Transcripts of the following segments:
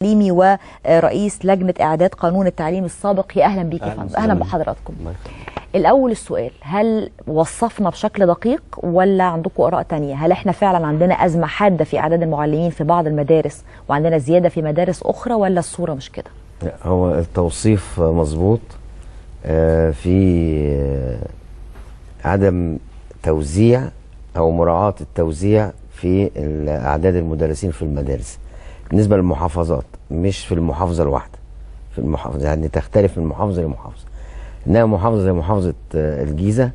تعليمي ورئيس لجنه اعداد قانون التعليم السابق يا اهلا بيك يا أهلاً فندم اهلا وسهلاً. بحضراتكم الله يخليك. الاول السؤال هل وصفنا بشكل دقيق ولا عندكم اراء تانية هل احنا فعلا عندنا ازمه حاده في اعداد المعلمين في بعض المدارس وعندنا زياده في مدارس اخرى ولا الصوره مش كده لا، هو التوصيف مظبوط آه، في آه، عدم توزيع او مراعاه التوزيع في ال- اعداد المدرسين في المدارس بالنسبه للمحافظات مش في المحافظه الواحده في المحافظه يعني تختلف من محافظه لمحافظه انها محافظه زي محافظه آه، الجيزه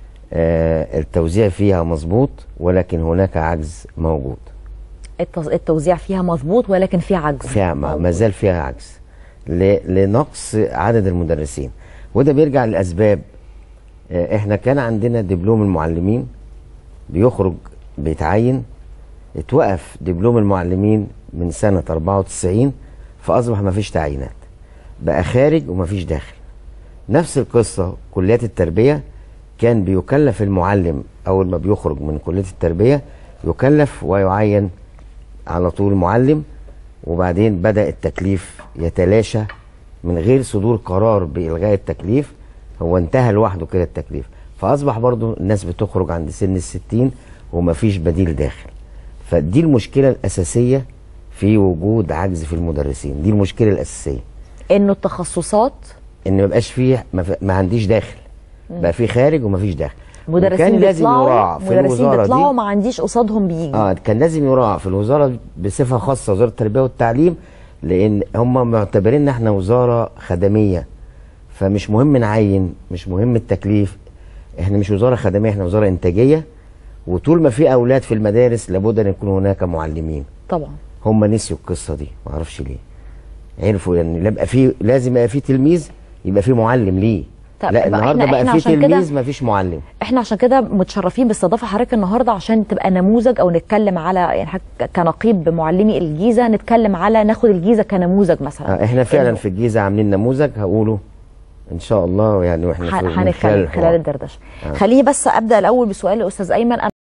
آه، التوزيع فيها مظبوط ولكن هناك عجز موجود التز- التوزيع فيها مظبوط ولكن في عجز فيها ما موجود. ما زال فيها عجز ل- لنقص عدد المدرسين وده بيرجع لاسباب آه، احنا كان عندنا دبلوم المعلمين بيخرج بيتعين اتوقف دبلوم المعلمين من سنة 94 فأصبح ما فيش تعيينات بقى خارج وما فيش داخل نفس القصة كليات التربية كان بيكلف المعلم أول ما بيخرج من كلية التربية يكلف ويعين على طول معلم وبعدين بدأ التكليف يتلاشى من غير صدور قرار بإلغاء التكليف هو انتهى لوحده كده التكليف فأصبح برضو الناس بتخرج عند سن الستين ومفيش بديل داخل فدي المشكلة الأساسية في وجود عجز في المدرسين دي المشكلة الأساسية انه التخصصات ان ما يبقاش فيه ما, في ما عنديش داخل بقى في خارج وما فيش داخل مدرسين وكان لازم بيطلعوا يراعى في مدرسين الوزارة بيطلعوا دي ما عنديش قصادهم بيجي اه كان لازم يراعى في الوزاره بصفه خاصه وزاره التربيه والتعليم لان هم معتبرين ان احنا وزاره خدميه فمش مهم نعين مش مهم التكليف احنا مش وزاره خدميه احنا وزاره انتاجيه وطول ما في اولاد في المدارس لابد ان يكون هناك معلمين طبعا هم نسيوا القصه دي ما اعرفش ليه عرفوا ان يعني يبقى في لازم يبقى في تلميذ يبقى في معلم ليه طب لا يبقى النهارده إحنا- بقى إحنا في عشان كده- تلميذ ما فيش معلم احنا عشان كده متشرفين باستضافه حضرتك النهارده عشان تبقى نموذج او نتكلم على يعني حضرتك كنقيب معلمي الجيزه نتكلم على ناخد الجيزه كنموذج مثلا آه، احنا فعلا إنه في الجيزه عاملين نموذج هقوله ان شاء الله يعني واحنا ح- في من هنتكلم الحوار. خلال الدردشه خليني بس ابدا الاول بسؤال لاستاذ ايمن